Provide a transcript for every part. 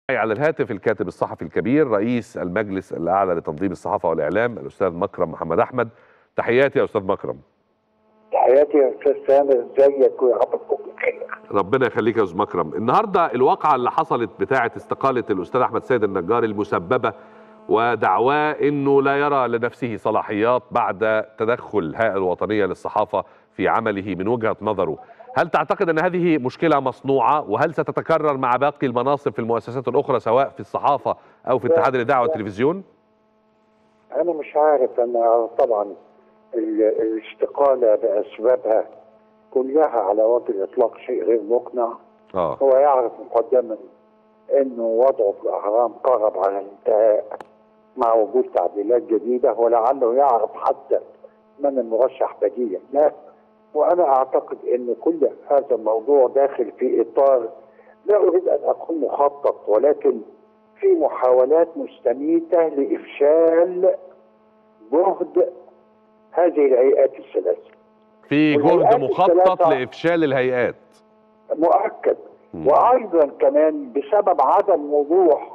على الهاتف الكاتب الصحفي الكبير رئيس المجلس الاعلى لتنظيم الصحافه والاعلام الاستاذ مكرم محمد احمد تحياتي يا استاذ مكرم تحياتي يا استاذ سامر ازيك ويا رب تكون بخير ربنا يخليك يا استاذ مكرم النهارده الواقعه اللي حصلت بتاعه استقاله الاستاذ احمد سيد النجار المسببه ودعواه انه لا يرى لنفسه صلاحيات بعد تدخل الهيئه الوطنيه للصحافه في عمله من وجهه نظره هل تعتقد ان هذه مشكله مصنوعه وهل ستتكرر مع باقي المناصب في المؤسسات الاخرى سواء في الصحافه او في اتحاد الاذاعه والتلفزيون انا مش عارف انا طبعا ال- الاستقاله باسبابها كلها على وجه الاطلاق شيء غير مقنع اه هو يعرف مقدما انه وضعه في الاهرام قرب على الانتهاء مع وجود تعديلات جديده ولعله يعرف حتى من المرشح بديلا لا وانا اعتقد ان كل هذا الموضوع داخل في اطار لا اريد ان اكون مخطط ولكن في محاولات مستميته لافشال جهد هذه الهيئات الثلاثه في جهد والهيئات مخطط الثلاثة- لافشال الهيئات مؤكد مم. وايضا كمان بسبب عدم وضوح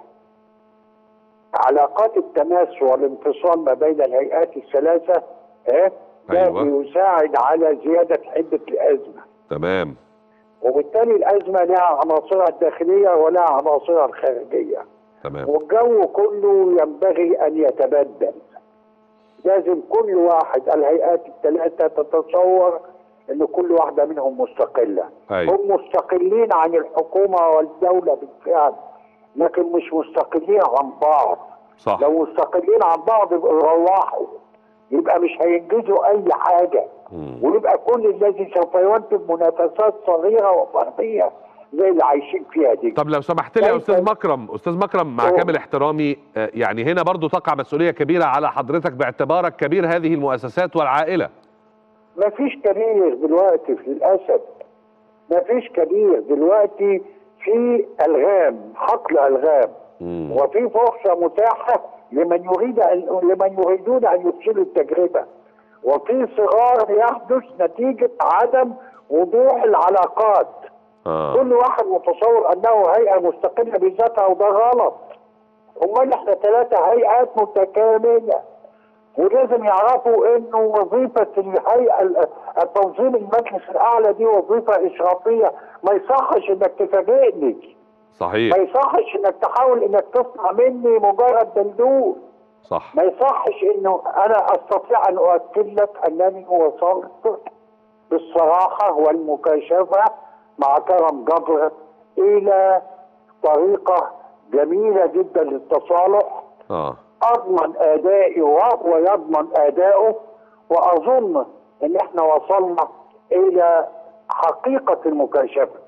علاقات التماس والانفصال ما بين الهيئات الثلاثه ها ده أيوة. بيساعد على زياده حده الازمه تمام وبالتالي الازمه لها عناصرها الداخليه ولها عناصرها الخارجيه تمام والجو كله ينبغي ان يتبدل لازم كل واحد الهيئات الثلاثه تتصور ان كل واحده منهم مستقله أيوة. هم مستقلين عن الحكومه والدوله بالفعل لكن مش مستقلين عن بعض صح لو مستقلين عن بعض يبقوا يروحوا يبقى مش هينجزوا اي حاجه مم. ويبقى كل الذي سوف ينتج منافسات صغيره وفرديه زي اللي عايشين فيها دي طب لو سمحت لي يا كيف- استاذ مكرم استاذ مكرم مع أوه. كامل احترامي آه، يعني هنا برضو تقع مسؤوليه كبيره على حضرتك باعتبارك كبير هذه المؤسسات والعائله ما فيش كبير دلوقتي للاسف ما فيش كبير دلوقتي في الغام حقل الغام مم. وفي فرصه متاحه لمن يريد أن لمن يريدون ان يفشلوا التجربه وفي صغار يحدث نتيجه عدم وضوح العلاقات اه كل واحد متصور انه هيئه مستقله بذاتها وده غلط امال احنا ثلاثه هيئات متكامله ولازم يعرفوا انه وظيفه الهيئه ال- التنظيم المجلس الاعلى دي وظيفه اشرافيه ما يصحش انك تفاجئني صحيح ما يصحش انك تحاول انك تصنع مني مجرد دلدول صح ما يصحش انه انا استطيع ان اؤكد لك انني وصلت بالصراحه والمكاشفه مع كرم جبر الى طريقه جميله جدا للتصالح اه اضمن ادائي وهو يضمن اداؤه واظن ان احنا وصلنا الى حقيقه المكاشفه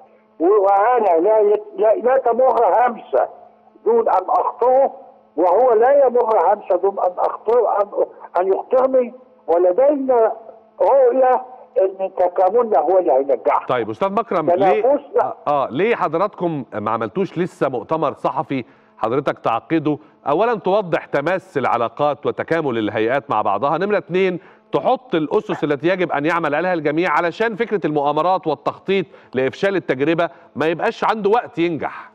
وانا لا يت- لا, لا تمر همسه دون ان اخطئه وهو لا يمر همسه دون ان اخطئ ان, أن يخطئني ولدينا رؤيه ان تكاملنا هو اللي هينجحنا طيب استاذ مكرم ليه تنافسنا. آه, اه ليه حضراتكم ما عملتوش لسه مؤتمر صحفي حضرتك تعقده اولا توضح تماس العلاقات وتكامل الهيئات مع بعضها نمره اتنين تحط الاسس التي يجب ان يعمل عليها الجميع علشان فكره المؤامرات والتخطيط لافشال التجربه ما يبقاش عنده وقت ينجح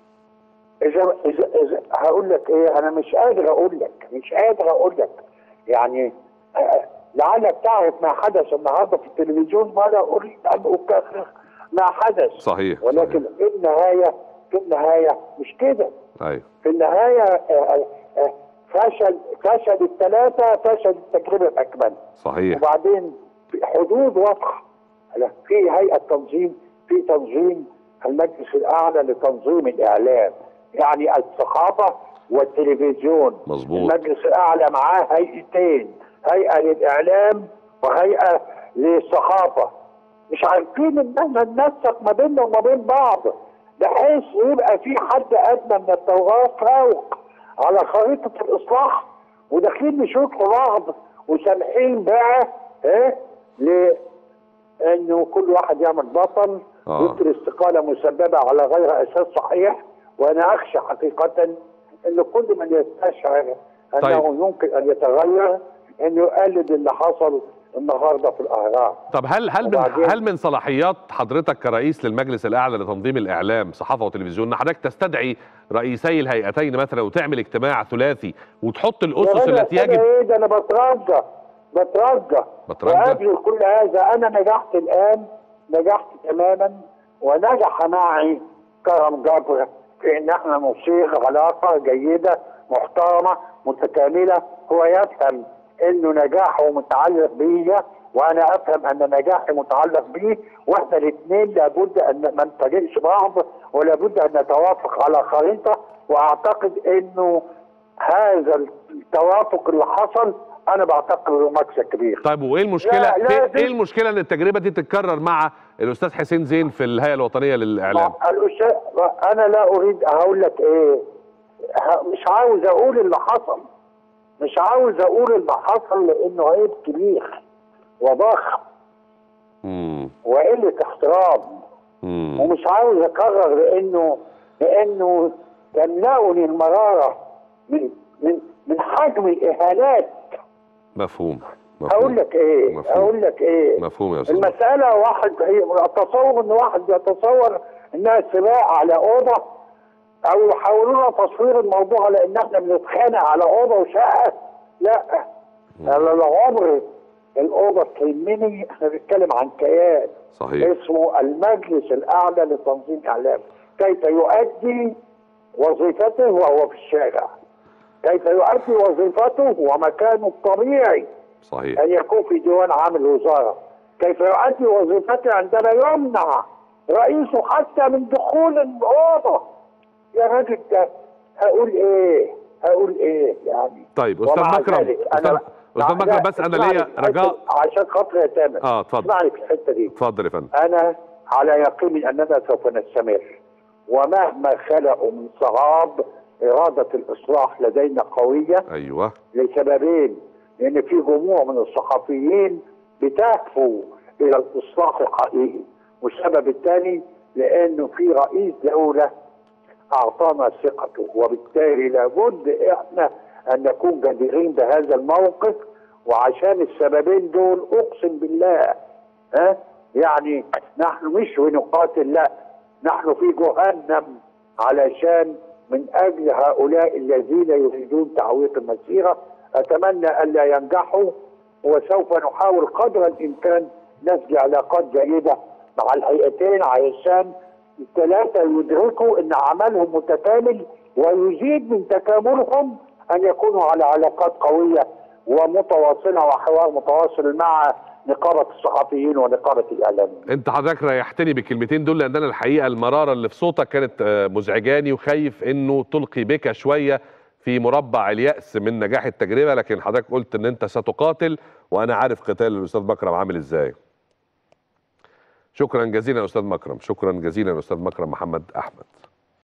اذا اذا اذا هقول لك ايه انا مش قادر اقول لك مش قادر اقول لك يعني آه، لعلك تعرف ما حدث النهارده في التلفزيون ولا اريد ان اكرر ما حدث صحيح ولكن في النهايه في النهايه مش كده صحيح. ايوه في النهايه آه، آه، فشل فشل الثلاثه فشل التجربه باكملها صحيح وبعدين في حدود واضحه لا، في هيئه تنظيم في تنظيم المجلس الاعلى لتنظيم الاعلام يعني الثقافه والتلفزيون مظبوط. المجلس الاعلى معاه هيئتين هيئه للاعلام وهيئه للثقافه مش عارفين ان احنا ننسق ما بيننا وما بين بعض بحيث يبقى في حد ادنى من التوراة فوق على خريطه الاصلاح وداخلين نشوط في بعض وسامحين بقى ايه لانه كل واحد يعمل بطل آه. ضد الاستقاله مسببه على غير اساس صحيح وانا اخشى حقيقه ان كل من يستشعر انه طيب. يمكن ان يتغير انه يقلد اللي حصل النهارده في الاهرام طب هل هل من وبعدين- هل من صلاحيات حضرتك كرئيس للمجلس الاعلى لتنظيم الاعلام صحافه وتلفزيون ان حضرتك تستدعي رئيسي الهيئتين مثلا وتعمل اجتماع ثلاثي وتحط يا الاسس راجل التي أنا يجب ايه ده انا بترجى بترجى بترجى؟ وقبل كل هذا انا نجحت الان نجحت تماما ونجح معي كرم جبر في ان احنا نصيغ علاقه جيده محترمه متكامله هو يفهم انه نجاحه متعلق بيا وانا افهم ان نجاحي متعلق بيه واحنا الاثنين لابد ان ما نفاجئش بعض ولابد ان نتوافق على خريطه واعتقد انه هذا التوافق اللي حصل انا بعتقده مكسب كبير طيب وايه المشكله لا، لا، ايه دي- إيه المشكله ان التجربه دي تتكرر مع الاستاذ حسين زين في الهيئه الوطنيه للاعلام الأستاذ انا لا اريد هقول لك ايه ه- مش عاوز اقول اللي حصل مش عاوز اقول اللي حصل لانه عيب كبير وضخم امم وقله احترام امم ومش عاوز اكرر لانه لانه تمنعني المراره من من من حجم الاهانات مفهوم هقول مفهوم لك ايه مفهوم. هقول لك ايه مفهوم يا استاذ المسألة واحد هي التصور ان واحد يتصور انها سباق على اوضة او يحاولون تصوير الموضوع على ان احنا بنتخانق على اوضة وشقة لا انا العمر الاوضة تهمني احنا بنتكلم عن كيان صحيح اسمه المجلس الاعلى لتنظيم اعلام كيف يؤدي وظيفته وهو في الشارع كيف يؤدي وظيفته ومكانه الطبيعي صحيح أن يكون في ديوان عام الوزارة كيف يؤدي وظيفته عندما يمنع رئيسه حتى من دخول الأوضة يا راجل ده هقول إيه هقول إيه يعني طيب استاذ ومع مكرم ذلك استاذ أنا استاذ لا، مكرم بس انا اسمعني ليا في الحتة رجاء دي، عشان خاطر يا تامر اه اتفضل اسمعني في الحتة دي اتفضل يا فندم أنا على يقين أننا سوف نستمر ومهما خلقوا من صعاب إرادة الإصلاح لدينا قوية ايوه لسببين لان في جموع من الصحفيين بتهفو الى الاصلاح الحقيقي والسبب الثاني لانه في رئيس دوله اعطانا ثقته وبالتالي لابد احنا ان نكون جديرين بهذا الموقف وعشان السببين دول اقسم بالله ها يعني نحن مش بنقاتل لا نحن في جهنم علشان من اجل هؤلاء الذين يريدون تعويق المسيره اتمنى الا ينجحوا وسوف نحاول قدر الامكان نسجي علاقات جيده مع الهيئتين علشان الثلاثه يدركوا ان عملهم متكامل ويزيد من تكاملهم ان يكونوا على علاقات قويه ومتواصله وحوار متواصل مع نقابه الصحفيين ونقابه الاعلاميين. انت حضرتك ريحتني بالكلمتين دول لان انا الحقيقه المراره اللي في صوتك كانت آه، مزعجاني وخايف انه تلقي بك شويه في مربع اليأس من نجاح التجربه لكن حضرتك قلت ان انت ستقاتل وانا عارف قتال الاستاذ مكرم عامل ازاي. شكرا جزيلا استاذ مكرم شكرا جزيلا استاذ مكرم محمد احمد